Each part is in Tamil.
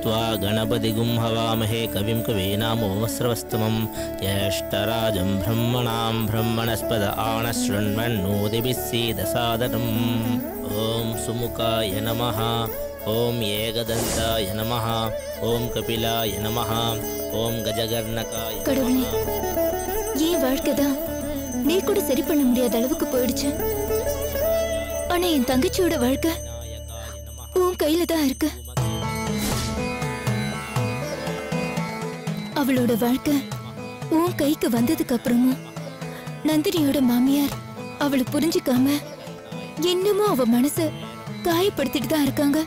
त्वा गणपतिगुं हवामहे कविं कवीनामुपमस्रवस्तमं ज्येष्ठराजं ब्रह्मणां ब्रह्मणस्पद आणशृण्वन्नोदिभिः सीदसादरम् ॐ सुमुखाय नमः ॐ एकदन्ताय नमः ॐ कपिलाय नमः ॐ गजगर्णकाय கடவுளே नमः என் வாழ்க்கை தான் நீ கூட சரி பண்ண முடியாத அளவுக்கு போயிடுச்சு ஆனா என் தங்கச்சியோட வாழ்க்கை नायकाय नमः உன் கையில தான் இருக்கு அவளோட வாழ்க்கை உன் கைக்கு வந்ததுக்கு அப்புறமும் நந்தினியோட மாமியார் அவளை புரிஞ்சுக்காம இன்னமும் அவ மனச காயப்படுத்திட்டு தான் இருக்காங்க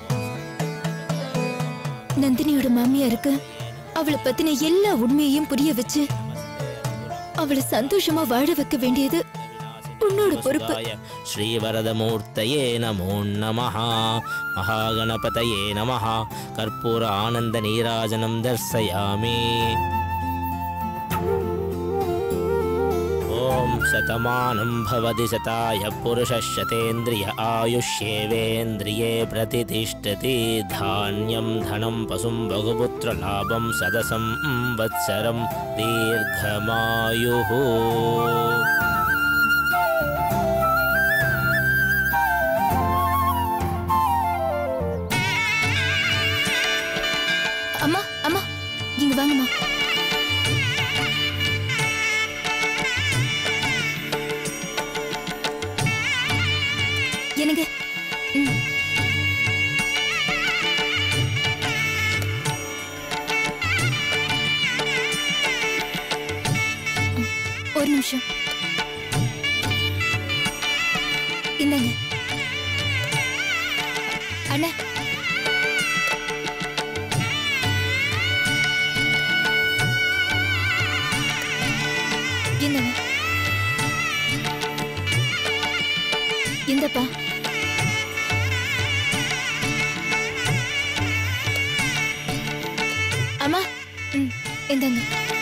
நந்தினியோட மாமியாருக்கு அவளை பத்தின எல்லா உண்மையையும் புரிய வச்சு அவளை சந்தோஷமா வாழ வைக்க வேண்டியது உன்னோட பொறுப்பு शिवाय श्रीवरदमूर्तये नमो नमः महागणपतये नमः कर्पूर आनन्दनीराजनं दर्शयामि ॐ शतमानं भवति शताय पुरुषः शतेन्द्रिय आयुष्येवेन्द्रिये प्रतितिष्ठति धान्यं धनं पशुं बहुपुत्रलाभं सदसं वत्सरं दीर्घमायुः அம்மா அம்மா இங்க வாங்கம்மா என்னங்க ம். ம், ஒரு நிமிஷம் இந்தாங்க அண்ணா இந்தங்க இந்தப்பா அம்மா ம் இந்தங்க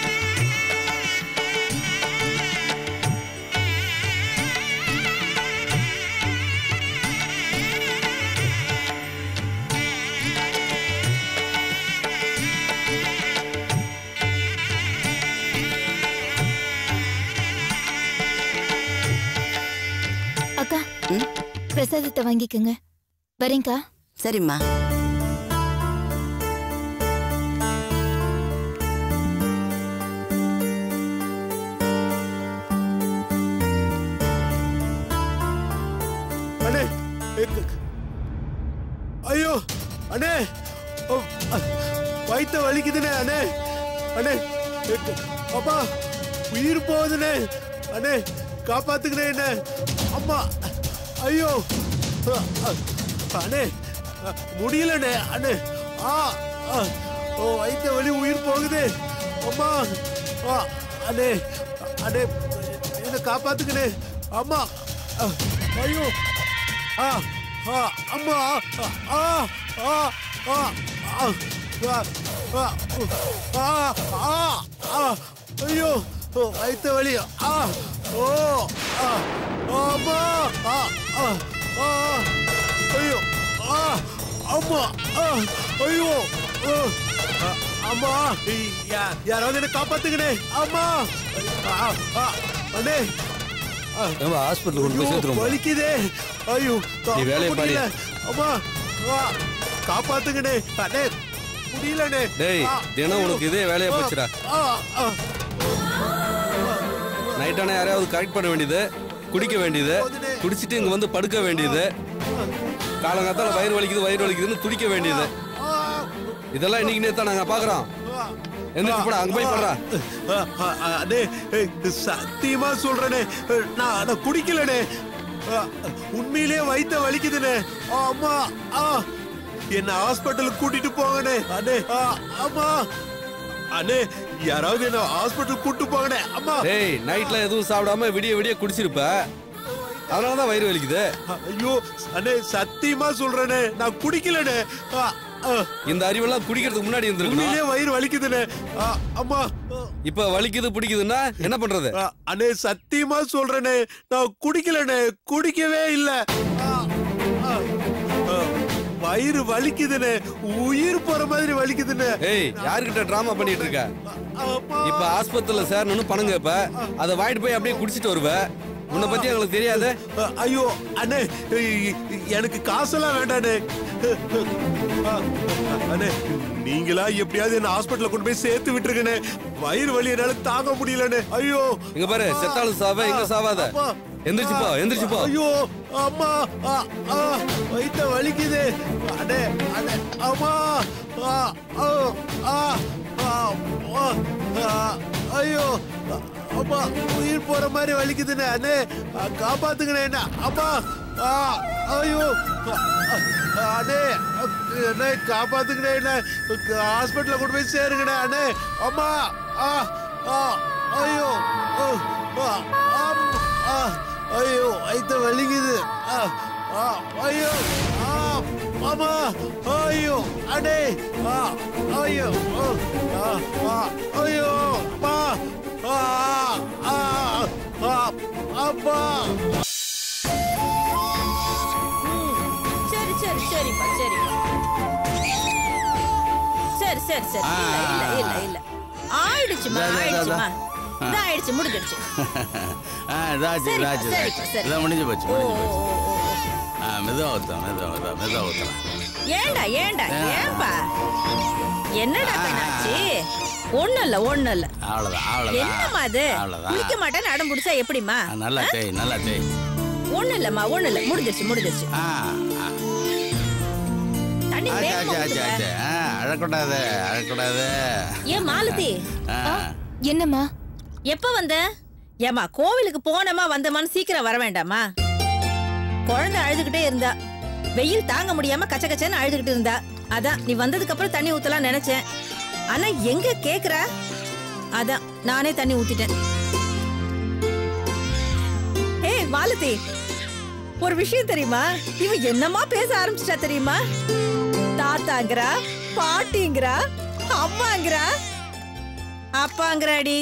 அக்கா ம்? பிரசாதத்தை வாங்கிக்கோங்க வரேங்க்கா சரிம்மா அண்ணே எ- ஐயோ அண்ணே ஓ, அ, வயித்த வலிக்குதுண்ணே அண்ணே அண்ணே எ- அப்பா உயிர் போகுதுண்ணே அண்ணே காப்பாத்துக்கணே என்ன அம்மா ஐயோ அ, அ, அண்ணே அ, முடியலண்ணே அண்ணே ஆ ஆ, ஓ வயித்த வலி உயிர் போகுது அம்மா ஆ, அண்ணே அண்ணே என்ன காப்பாத்துக்கணே அம்மா அ, ஐயோ ஆ ஆ அம்மா ஆ ஆ ஆ ஆ ஆ ஆ ஆ ஆ ஆ ஐயோ ஓ, வயித்த வலி ஆ ஓ ஆ அம்மா ஆ ஆ ஆ ஐயோ ஆ அம்மா ஆ ஐயோ ஓ, ஆ, அம்மா யா- யாராவது என்ன காப்பாத்துங்கண்ணே அம்மா ஆ, ஆ, அண்ணே ஆ, நம்ம ஹாஸ்பிட்டல் கொண்டு போய் ஐயோ, சேர்த்துருவோம் வலிக்குதே ஐயோ நீ வேலையை பாரு. முடியல. அம்மா ஆ, காப்பாத்துங்கண்ணே அண்ணே முடியலண்ணே டேய், ஆ, தினம் ஐயோ. உனக்கு இதே வேலையா ஆ, போச்சுடா. ஆ, ஆ. நைட்டான யாரையாவது கரெக்ட் பண்ண வேண்டியது குடிக்க வேண்டியது குடிச்சிட்டு இங்க வந்து படுக்க வேண்டியது காலங்காத்தால வயிறு வலிக்குது வயிறு வலிக்குதுன்னு துடிக்க வேண்டியது ஆ, இதெல்லாம் இன்னைக்கு நேத்தா நாங்க பாக்குறோம் ஆ. எந்திரிச்சு போடா அங்க போய் படுறா ஆ, ஆ, ஆ, அண்ணே ஏய், சத்தியமா சொல்றேனே நான் நான் குடிக்கலனே ஆ, உண்மையிலேயே வயித்த வலிக்குதுனே ஆ, அம்மா ஆ என்ன ஹாஸ்பிட்டலுக்கு கூட்டிட்டு போங்கண்ணே அண்ணே ஆ, அம்மா அண்ணே யாராவது என்ன ஹாஸ்பிட்டல் கூட்டிட்டு போங்கண்ணே அம்மா டேய் நைட்ல எதுவும் சாப்பிடாம விடிய விடிய குடிச்சிருப்ப அதனாலதான் வயிறு வலிக்குது ஐயோ அண்ணே சத்தியமா சொல்றேனே நான் குடிக்கலனே ஆ, ஆ, இந்த அறிவெல்லாம் குடிக்கிறதுக்கு முன்னாடி இருந்திருக்கணும் உண்மையிலேயே வயிறு வலிக்குதுனே ஆ, அம்மா ஆ. இப்ப வலிக்குது பிடிக்குதுன்னா என்ன பண்றது அ, அண்ணே சத்தியமா சொல்றேனே நான் குடிக்கலனே குடிக்கவே இல்ல ஆ, ஆ, ஆ, வயிறு வலிக்குதுன்னு உயிர் போற மாதிரி வலிக்குதுன்னு ஏய் யாருக்கிட்ட டிராமா பண்ணிட்டு இருக்க அம்மா. இப்ப ஆஸ்பத்திரியில சேரணும்னு பணம் கேப்ப அதை வாங்கிட்டு போய் அப்படியே குடிச்சிட்டு வருவ உன்னை பத்தி எங்களுக்கு தெரியாது அ- ஐயோ அண்ணே இ- எனக்கு காசெல்லாம் வேண்டாண்ணே அ- அண்ணே நீங்களா எப்படியாவது என்ன ஹாஸ்பிட்டல்ல கொண்டு போய் சேர்த்து விட்டுருக்கண்ணே வயிறு வலி என்னால தாங்க முடியலண்ணே ஐயோ இங்க பாரு செத்தாலும் சாவ எங்க சாவாத அப்பா. எந்திரிச்சு போ எந்திரிச்சு போ ஐயோ அம்மா ஆ, ஆ, வயித்த வலிக்குது அடே அடே அம்மா ஆ, ஆ, ஆ, ஆ, ஆ, ஆ, ஐயோ அம்மா உயிர் போற மாதிரி வலிக்குதுண்ணே அண்ணே ஆ, காப்பாத்துங்கண்ணே என்ன அம்மா ஆ, ஐயோ ஆ, ஆ, அண்ணே அண்ணே காப்பாத்துங்கண்ணே என்ன ஹாஸ்பிட்டல்ல கொண்டு போய் சேருங்கண்ணே அண்ணே அம்மா ஆ ஆ ஐயோ ஓ, ஆ, ஆம், ஆ, ஐயோ வயித்த வலிக்குது ஆ, ஆ, ஐயோ ஆ, மாமா ஐயோ அடே ஆ, ஐயோ ஓ, ஆ, ஆ, ஐயோ அம்மா ஆ, ஆ, ஆ, அப்பா சரி சரி சரிப்பா சரிப்பா சரி சரி சரி இல்ல இல்ல இல்ல இல்ல ஆயிடுச்சுமா இதா, இதா, இதா. ஆயிடுச்சுமா இதா ஆயிடுச்சு முடிஞ்சிடுச்சு ஆ இதாச்சு சரிப்பா, இதாச்சு சரிப்பா, இதாச்சு சரி. இதான் முடிஞ்சு போச்சு ஓ முடிஞ்சு ஓ, போச்சு ஓ, ஓ. ஆ மெதுவா ஊத்தலாம் மெதுவா மெதுவா மெதுவா ஊத்தலாம் ஏண்டா ஏண்டா ஏன்பா என்னடா ஆ, கண்ணாச்சி ஒண்ணும் இல்ல ஒண்ணும் இல்ல அவ்வளவுதான் அவ்வளவுதான் என்னம்மா அது அவ்வளவுதான் குளிக்க மாட்டேன்னு அடம் பிடிச்சா எப்படிம்மா ஆ, நல்லா தேய் நல்லா தேய் ஒண்ணும் இல்லம்மா ஒண்ணும் இல்ல முடிஞ்சிருச்சு முடிஞ்சிருச்சு ஆ ஆ. தண்ணி ஆச்சு வேகமா ஆச்சு ஆச்சு ஊத்துங்க. ஆச்சு ஆ அழக்கூடாது அழக்கூடாது ஏன் மாலதி ஆ என்னம்மா எப்ப வந்த ஏமா கோவிலுக்கு போனமா வந்தமான்னு சீக்கிரம் வர வேண்டாமா குழந்தை அழுதுகிட்டே இருந்தா வெயில் தாங்க முடியாம கச்ச கச்சன்னு அழுதுகிட்டு இருந்தா அதான் நீ வந்ததுக்கு அப்புறம் தண்ணி ஊத்தலாம் நினைச்சேன் ஆனா எங்க கேக்குற அதான் நானே தண்ணி ஊத்திட்டேன் ஏய் மாலதி ஒரு விஷயம் தெரியுமா இவ என்னமா பேச ஆரம்பிச்சிட்டா தெரியுமா தாத்தாங்கிறா பாட்டிங்கிறா அம்மாங்கிறா அப்பாங்கிறாடி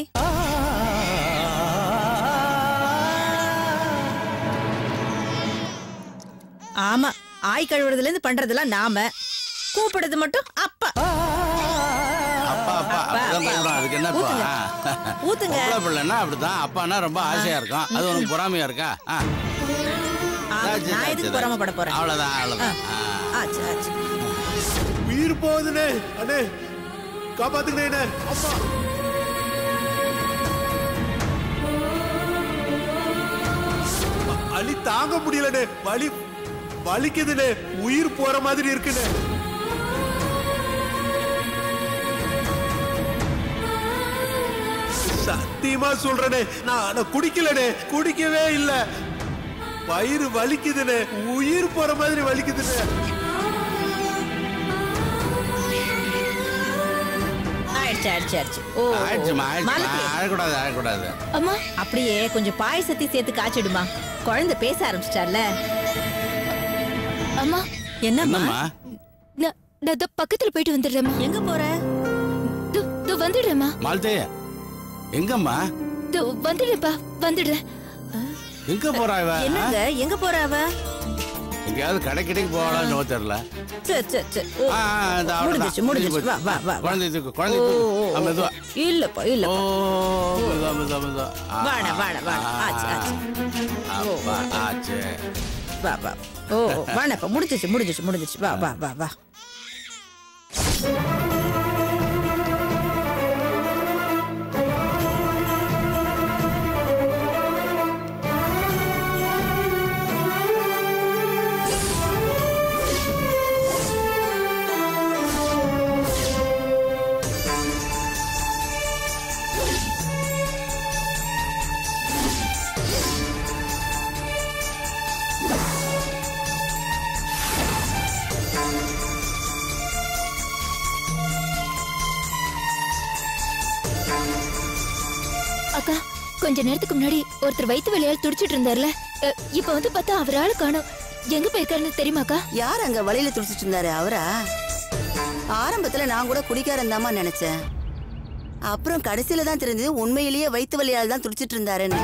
ஆமா ஆய் கழுவுறதுல இருந்து பண்றதெல்லாம் நாம கூப்பிடுறது மட்டும் அப்பா அப்பா அப்பா அப்படிதான் கூப்பிடும் அதுக்கு என்னப்பா ஊத்துங்க. ஊத்துங்க. பொம்பளை பிள்ளைன்னா அப்படிதான் அப்பான்னா ரொம்ப ஆசையா இருக்கும் அது உனக்கு பொறாமையா இருக்கா ஆ ஆ, ஆச்சு, நான் ஆச்சு, எதுக்கு ஆச்சு. பொறாமப்பட போறேன் அவ்வளவுதான் அவ்வளவுதான் ஆ. ஆச்சு ஆச்சு உயிர் போகுதுண்ணே அண்ணே காப்பாத்துங்கண்ணே என்ன அம்மா வலி தாங்க முடியலண்ணே வலி வலிக்குதுண்ணே உயிர் போற மாதிரி இருக்குண்ணே சத்தியமா சொல்றேனே நான் நான் குடிக்கலனே குடிக்கவே இல்ல வயிறு வலிக்குதுண்ணே உயிர் போற மாதிரி வலிக்குதுண்ணே ஆயிடுச்சு ஆயிடுச்சு ஆயிடுச்சு ஓ ஆயிடுச்சுமா ஆயிடுச்சுமா மாலதி, அழக்கூடாது அழக்கூடாது அம்மா அப்படியே கொஞ்சம் பாயசத்தையும் சேர்த்து காய்ச்சிடுமா குழந்தை பேச ஆரம்பிச்சிட்டார்ல அம்மா என்னம்மா என்னம்மா நான் நான் இதோ பக்கத்துல போயிட்டு வந்துடுறேம்மா எங்க போற இதோ இதோ வந்துடுறேம்மா மால்தே எங்கம்மா இதோ வந்துடுறேன்ப்பா வந்துடுறேன் எங்க போறா இவ ஆ? என்னங்க எங்க போற அவ எங்கேயாவது கடை கடைக்கு போகலாம்னு தெரியல சரி சரி சரி ஓ, ஆ, ஆ, இந்த அவ்வளவுதான். முடிஞ்சிச்சு முடிஞ்சிச்சு வா வா வா வா. குழந்தை தூக்கு குழந்தை ஓ, தூக்கு ஓ, ஆ, ஓ. மெதுவா இல்லப்பா ஓ இல்லப்பா மெதுவா மெதுவா மெதுவா ஆ, வாண, ஆ, வாண, வாண. ஆ, ஆச்சு, ஆச்சு. அப்பா, ஆச்சு வா வா ஓ ஓ, வாணப்பா முடிஞ்சிச்சு முடிஞ்சிச்சு முடிஞ்சிச்சு வா வா வா வா அக்கா கொஞ்ச நேரத்துக்கு முன்னாடி ஒருத்தர் வயித்து வலியால் துடிச்சிட்டு இருந்தார்ல அ, இப்ப வந்து பார்த்தா அவரால காணோம் எங்க போயிருக்காருன்னு தெரியுமாக்கா யார் அங்க வழியில துடிச்சிட்டு இருந்தாரு அவரா ஆரம்பத்துல நான் கூட குடிக்காரன் தாமா நினைச்சேன் அப்புறம் கடைசியில தான் தெரிஞ்சது உண்மையிலேயே வயிற்று வலியால் தான் துடிச்சிட்டு இருந்தாருன்னு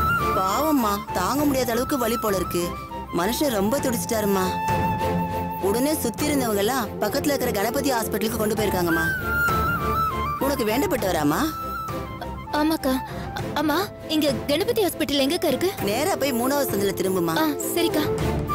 பாவம்மா தாங்க முடியாத அளவுக்கு வலி போல இருக்கு மனுஷன் ரொம்ப துடிச்சிட்டாருமா உடனே சுத்தி இருந்தவங்க எல்லாம் பக்கத்துல இருக்கிற கணபதி ஹாஸ்பிட்டலுக்கு கொண்டு போயிருக்காங்கம்மா உனக்கு வேண்டப்பட்டவராமா ஆமாக்கா அ- அம்மா இங்க கணபதி ஹாஸ்பிட்டல் எங்கக்கா இருக்கு நேரா போய் மூணாவது சந்தில திரும்புமா ஆ சரிக்கா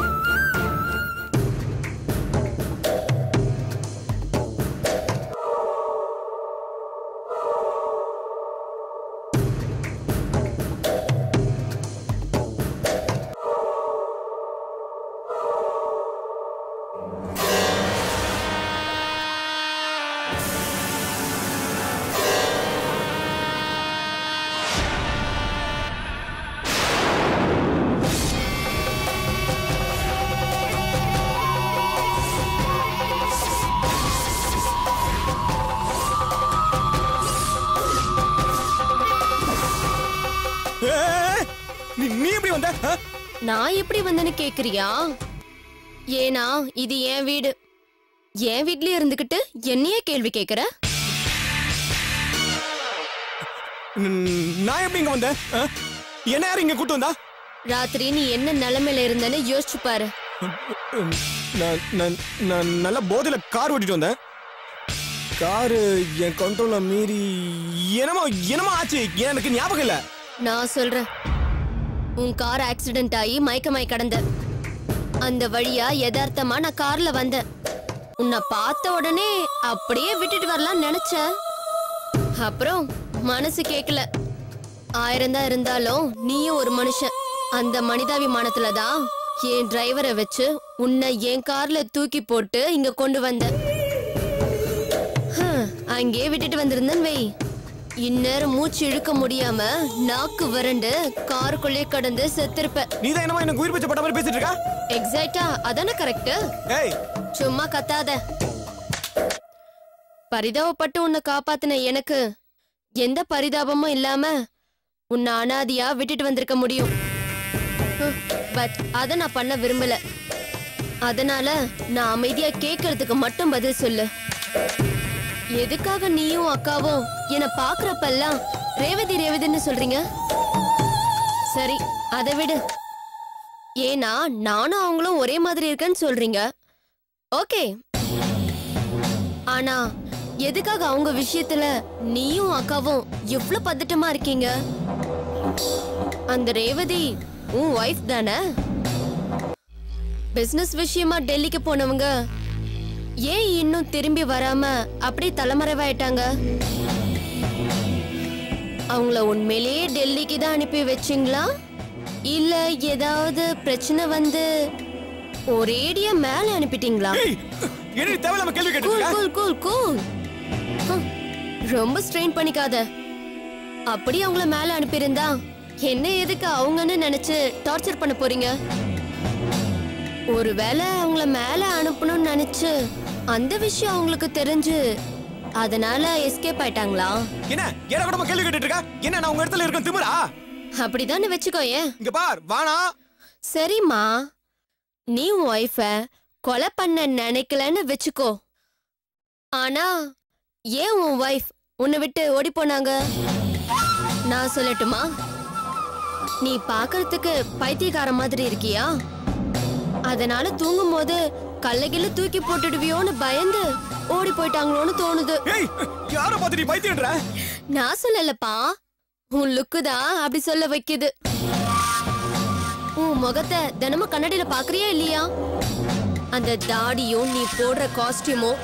ஏய், நீ நீ எப்படி வந்த ஆ? நான் எப்படி வந்தேன்னு கேக்குறியா ஏனா இது என் வீடு என் வீட்லயே இருந்துகிட்டு என்னையே கேள்வி கேக்குற ம், நான் எப்படி இங்க வந்தேன் ஆ? என்ன யார் இங்க கூட்டு வந்தா ராத்திரி நீ என்ன நிலைமையில இருந்தேன்னு யோசிச்சு பாரு ம், நான் நான் நான் நல்ல போதையில கார் ஓட்டிட்டு வந்தேன் காரு என் கண்ட்ரோல்ல மீறி என்னமோ என்னமோ ஆச்சு எனக்கு ஞாபகம் இல்ல நான் சொல்றேன் உன் கார் ஆக்சிடென்ட் ஆகி மயக்கமாய் கடந்த அந்த வழியா யதார்த்தமா நான் கார்ல வந்தேன் உன்னை பார்த்த உடனே அப்படியே விட்டுட்டு வரலாம் நினைச்சேன் அப்புறம் மனசு கேக்கல ஆயிரம் தான் இருந்தாலும் நீயும் ஒரு மனுஷன் அந்த மனிதாபிமானத்துல தான் என் டிரைவரை வச்சு உன்னை என் கார்ல தூக்கி போட்டு இங்க கொண்டு வந்தேன் ஹம், அங்கேயே விட்டுட்டு வந்திருந்தேன் வை இந்நேரம் மூச்சு இழுக்க முடியாம நாக்கு வறண்டு காருக்குள்ளே கடந்து செத்திருப்ப நீ தான் என்னமோ எனக்கு உயிர் பச்சை பட்ட மாதிரி பேசிட்டு இருக்கா எக்ஸாக்டா அதானே கரெக்ட் ஏய் சும்மா கத்தாத பரிதாபப்பட்டு உன்னை காப்பாத்தின எனக்கு எந்த பரிதாபமும் இல்லாம உன்னை அனாதியா விட்டுட்டு வந்திருக்க முடியும் பட் அத நான் பண்ண விரும்பல அதனால நான் அமைதியா கேக்குறதுக்கு மட்டும் பதில் சொல்லு எதுக்காக நீயும் அக்காவும் என்னை பாக்குறப்பெல்லாம் ரேவதி ரேவதின்னு சொல்றீங்க சரி அதை விடு ஏன்னா நானும் அவங்களும் ஒரே மாதிரி இருக்கேன்னு சொல்றீங்க ஓகே ஆனா எதுக்காக அவங்க விஷயத்துல நீயும் அக்காவும் எவ்வளவு பதட்டமா இருக்கீங்க அந்த ரேவதி உன் ஒய்ஃப் தானே பிசினஸ் விஷயமா டெல்லிக்கு போனவங்க ஏன் இன்னும் திரும்பி வராம அப்படியே தலைமறைவாயிட்டாங்க அவங்கள உண்மையிலேயே டெல்லிக்கு தான் அனுப்பி வச்சிங்களா இல்ல ஏதாவது பிரச்சனை வந்து ஒரேடியா மேல அனுப்பிட்டீங்களா ஏய் என்ன தேவையில்லாம கேள்வி கேட்டு கூல் இருக்க? கூல் கூல் கூல் ஹம், ரொம்ப ஸ்ட்ரெயின் பண்ணிக்காத அப்படி அவங்கள மேல அனுப்பியிருந்தா என்ன எதுக்கு அவங்கன்னு நினைச்சு டார்ச்சர் பண்ண போறீங்க ஒருவேளை அவங்கள மேல அனுப்பணும்னு நினைச்சு அந்த விஷயம் அவங்களுக்கு தெரிஞ்சு அதனால எஸ்கேப் ஆயிட்டாங்களா என்ன ஏற கூட கேள்வி கேட்டுட்டு இருக்கா என்ன நான் உங்க இடத்துல இருக்கேன் திமிரா அப்படிதானே வச்சுக்கோயேன் இங்க பார் வானா சரிம்மா நீ உன் ஒய்ஃப கொலை பண்ண நினைக்கலன்னு வச்சுக்கோ ஆனா ஏன் உன் ஒய்ஃப் உன்னை விட்டு ஓடி போனாங்க நான் சொல்லட்டுமா நீ பார்க்கறதுக்கு பைத்தியக்கார மாதிரி இருக்கியா அதனால தூங்கும் போது கல்லகில தூக்கி போட்டுடுவியோன்னு பயந்து ஓடி போயிட்டாங்களோன்னு தோணுது ஏய் யார பார்த்து நீ பைத்தியன்ற நான் சொல்லலப்பா உன் லுக்கு தான் அப்படி சொல்ல வைக்குது உன் முகத்தை தினமும் கண்ணாடியில பாக்குறியா இல்லையா அந்த தாடியும் நீ போடுற காஸ்டியூமும்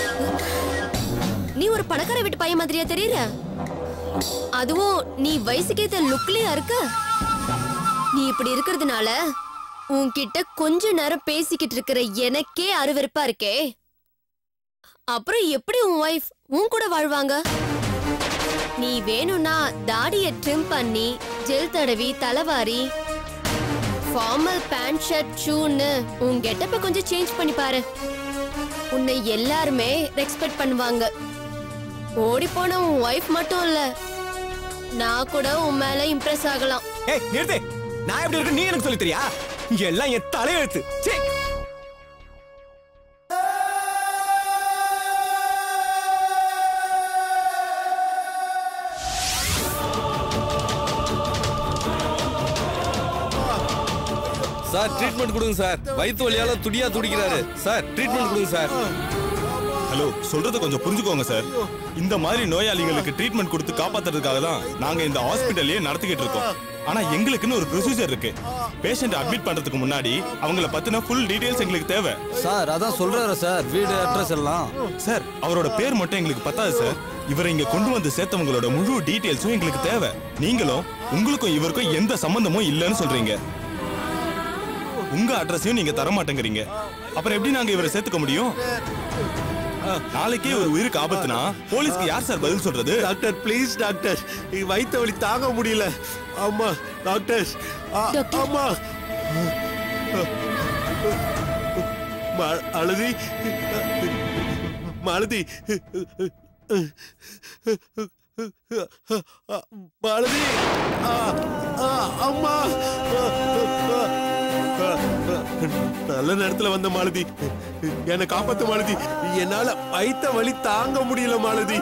நீ ஒரு பணக்கார வீட்டு பையன் மாதிரியா தெரியற அதுவும் நீ வயசுக்கேத்த லுக்லயா இருக்க நீ இப்படி இருக்கிறதுனால உன்கிட்ட கொஞ்ச நேரம் பேசிக்கிட்டு இருக்கிற எனக்கே அருவருப்பா இருக்கே அப்புறம் எப்படி உன் ஒய்ஃப் உன் கூட வாழ்வாங்க நீ வேணும்னா தாடிய ட்ரிம் பண்ணி ஜெல் தடவி தலைவாரி ஃபார்மல் பேண்ட் ஷர்ட் ஷூன்னு உன் கெட்டப்ப கொஞ்சம் சேஞ்ச் பண்ணி பாரு உன்னை எல்லாருமே ரெஸ்பெக்ட் பண்ணுவாங்க ஓடி போன உன் ஒய்ஃப் மட்டும் இல்ல நான் கூட உன் மேல இம்ப்ரெஸ் ஆகலாம் ஏய் நிறுத்து நான் எப்படி இருக்கு நீ எனக்கு சொல்லி தெரியா எல்லாம் என் தலையெழுத்து சீ சார் சார் ட்ரீட்மெண்ட் கொடுங்க சார் வயிற்று வலியால துடியா துடிக்கிறாரு சார் ட்ரீட்மெண்ட் கொடுங்க சார் ஹலோ சொல்றத கொஞ்சம் புரிஞ்சுக்கோங்க சார் இந்த மாதிரி நோயாளிகளுக்கு ட்ரீட்மெண்ட் கொடுத்து காப்பாத்துறதுக்காக தான் நாங்க இந்த ஹாஸ்பிட்டல்லயே நடத்திக்கிட்டு இருக்கோம் ஆனா எங்களுக்குன்னு ஒரு ப்ரொசீஜர் இருக்கு பேஷண்ட் அட்மிட் பண்றதுக்கு முன்னாடி அவங்கள பத்தின ஃபுல் டீடைல்ஸ் எங்களுக்கு தேவை சார் அதான் சொல்றாரு சார் வீடு அட்ரஸ் எல்லாம் சார் அவரோட பேர் மட்டும் எங்களுக்கு பத்தாது சார் இவரை இங்க கொண்டு வந்து சேர்த்தவங்களோட முழு டீடைல்ஸும் எங்களுக்கு தேவை நீங்களும் உங்களுக்கும் இவருக்கும் எந்த சம்பந்தமும் இல்லைன்னு சொல்றீங்க உங்க அட்ரஸையும் நீங்க தர மாட்டேங்கிறீங்க அப்புறம் எப்படி நாங்க இவரை சேர்த்துக்க முடியும் நாளைக்கே ஒரு உயிருக்கு ஆபத்துனா போலீஸ்க்கு யார் சார் பதில் சொல்றது டாக்டர் ப்ளீஸ் டாக்டர் வயித்த வலி தாங்க முடியல அம்மா டாக்டர் ஆ, டாக்டர். அம்மா ம- அழுதி மாலதி மாலதி ஆ, ஆ, அம்மா நல்ல நேரத்துல வந்த மாலதி என்னை காப்பாத்து மாலதி என்னால வயித்த வலி தாங்க முடியல மாலதி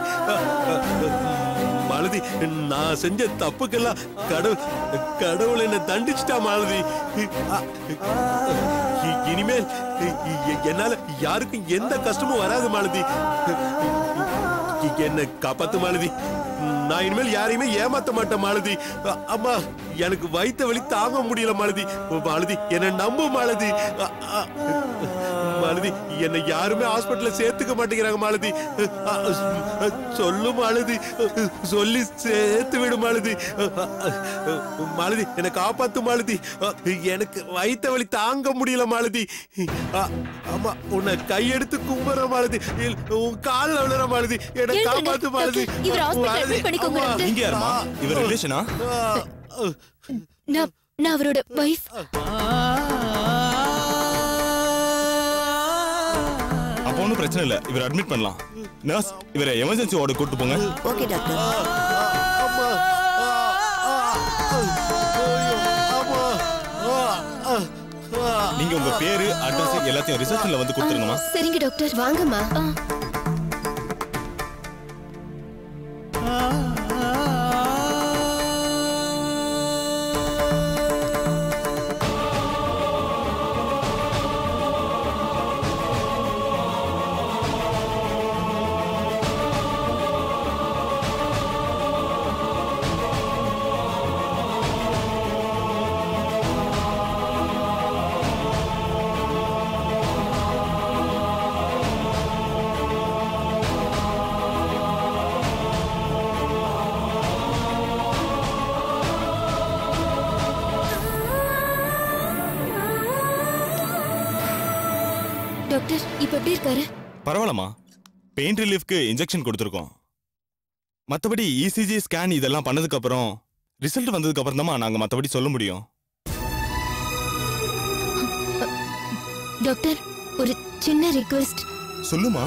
மாலதி நான் செஞ்ச தப்புக்கெல்லாம் கடவுள் கடவுள் என்னை தண்டிச்சிட்டா மாலதி இ- இனிமேல் இ- என்னால யாருக்கும் எந்த கஷ்டமும் வராது மாலதி என்ன காப்பாத்து மாலதி நான் இனிமேல் யாரையுமே ஏமாத்த மாட்டேன் மாலதி அ- அம்மா எனக்கு வயித்த வலி தாங்க முடியல மாலதி மாலதி என்னை நம்பு மாலதி அ- அ- மாலதி என்னை யாருமே ஹாஸ்பிட்டல்ல சேர்த்துக்க மாட்டேங்கிறாங்க மாலதி அ- அ- சொல்லு மாலதி சொல்லி சேர்த்து விடு மாலதி மாலதி என்னை காப்பாத்து மாலதி எனக்கு வயித்த வலி தாங்க முடியல மாலதி அ- ஆமா உன்னை கையெடுத்து கும்புற மாலதி இல்ல, உன் கால்ல விழுற மாலதி என்னை எழுந்திருங்க. காப்பாத்து மாலதி டாக்டர், இவரை hospital மாலதி, admit பண்ணிக்கோங்க, அம்மா. டாக்டர். நீங்க யாருமா இவர் ரிலேஷனா ஆ, ஆ. நான் நான் அவரோட வைஃப் அப்போ ஒன்றும் பிரச்சனை இல்லை இவரை அட்மிட் பண்ணலாம் நர்ஸ் இவரை எமர்ஜென்சி வார்டு கூட்டு போங்க ஓகே டாக்டர் அம்மா ஆ, ஆ, ஆ, ஐயோ, அம்மா ஆ, ஆ, ஆ. நீங்க உங்க பேரு அட்ரஸ் எல்லாத்தையும் ரிசப்ஷன்ல வந்து கொடுத்துருங்கம்மா சரிங்க டாக்டர் வாங்கம்மா ஆ, டாக்டர் இப்ப எப்படி இருக்காரு பரவாயில்லம்மா பெயின் ரிலீஃப்க்கு இன்ஜெக்ஷன் கொடுத்துருக்கோம் மற்றபடி இசிஜி ஸ்கேன் இதெல்லாம் பண்ணதுக்கு அப்புறம் ரிசல்ட் வந்ததுக்கு அப்புறம் தான் நாங்க மற்றபடி சொல்ல முடியும் டாக்டர் ஒரு சின்ன ரிக்வெஸ்ட் சொல்லுமா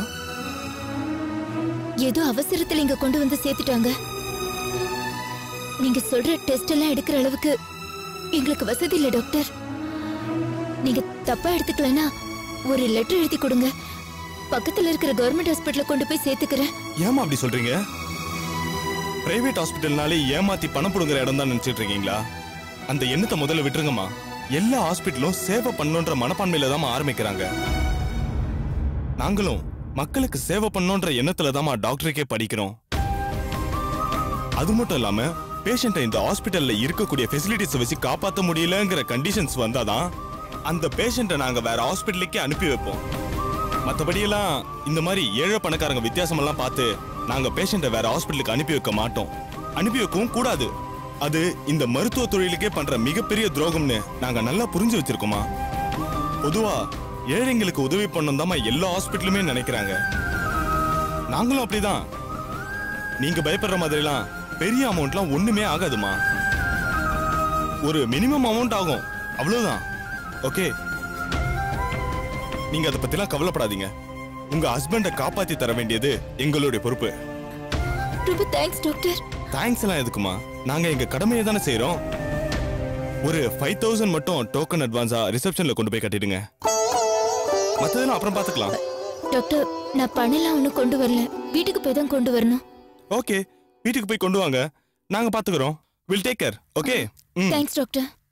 ஏதோ அவசரத்துல இங்க கொண்டு வந்து சேர்த்துட்டாங்க நீங்க சொல்ற டெஸ்ட் எல்லாம் எடுக்கிற அளவுக்கு எங்களுக்கு வசதி இல்ல டாக்டர் நீங்க தப்பா எடுத்துக்கலனா ஒரு லெட்டர் எழுதி கொடுங்க பக்கத்துல இருக்கிற கவர்மெண்ட் ஹாஸ்பிட்டல்ல கொண்டு போய் சேர்த்துக்கிறேன் ஏமா அப்படி சொல்றீங்க பிரைவேட் ஹாஸ்பிட்டல்னாலே ஏமாத்தி பணம் புடுங்குற இடம் தான் நினைச்சிட்டு இருக்கீங்களா அந்த எண்ணத்தை முதல்ல விட்டுருங்கம்மா எல்லா ஹாஸ்பிட்டலும் சேவை பண்ணணுன்ற மனப்பான்மையில தான் ஆரம்பிக்கிறாங்க நாங்களும் மக்களுக்கு சேவை பண்ணணுன்ற எண்ணத்துல தான் டாக்டருக்கே படிக்கிறோம் அது மட்டும் இல்லாம பேஷண்ட்டை இந்த ஹாஸ்பிட்டல்ல இருக்கக்கூடிய ஃபெசிலிட்டிஸ் வச்சு காப்பாத்த முடியலங்கிற கண்டிஷன்ஸ் வந்தாதான் அந்த பேஷண்ட்டை நாங்க வேற ஹாஸ்பிட்டலுக்கே அனுப்பி வைப்போம் மத்தபடியெல்லாம் இந்த மாதிரி ஏழை பணக்காரங்க வித்தியாசமெல்லாம் பார்த்து நாங்க பேஷண்ட்டை வேற ஹாஸ்பிட்டலுக்கு அனுப்பி வைக்க மாட்டோம் அனுப்பி வைக்கவும் கூடாது அது இந்த மருத்துவ தொழிலுக்கே பண்ற மிகப்பெரிய துரோகம்னு நாங்க நல்லா புரிஞ்சு வச்சிருக்கோமா பொதுவா ஏழைங்களுக்கு உதவி பண்ணணும் எல்லா ஹாஸ்பிட்டலுமே நினைக்கிறாங்க நாங்களும் அப்படிதான் நீங்க பயப்படுற மாதிரிலாம் பெரிய அமௌண்ட்லாம் ஒண்ணுமே ஆகாதுமா ஒரு மினிமம் அமௌண்ட் ஆகும் அவ்வளவுதான் ஓகே நீங்க அதை பத்திலாம் கவலைப்படாதீங்க உங்க ஹஸ்பண்டை காப்பாத்தி தர வேண்டியது எங்களுடைய பொறுப்பு ரொம்ப தேங்க்ஸ் டாக்டர் தேங்க்ஸ் எல்லாம் எதுக்குமா நாங்க எங்க கடமையை தானே செய்றோம் ஒரு ஃபைவ் தௌசண்ட் மட்டும் டோக்கன் அட்வான்ஸா ரிசப்ஷன்ல கொண்டு போய் கட்டிடுங்க மத்ததெல்லாம் அப்புறம் பாத்துக்கலாம் டாக்டர் நான் பணம்லாம் ஒன்றும் கொண்டு வரல வீட்டுக்கு போய் தான் கொண்டு வரணும் ஓகே வீட்டுக்கு போய் கொண்டு வாங்க நாங்க பாத்துக்கிறோம் வில் டேக் கேர் ஓகே ம் தேங்க்ஸ் டாக்டர்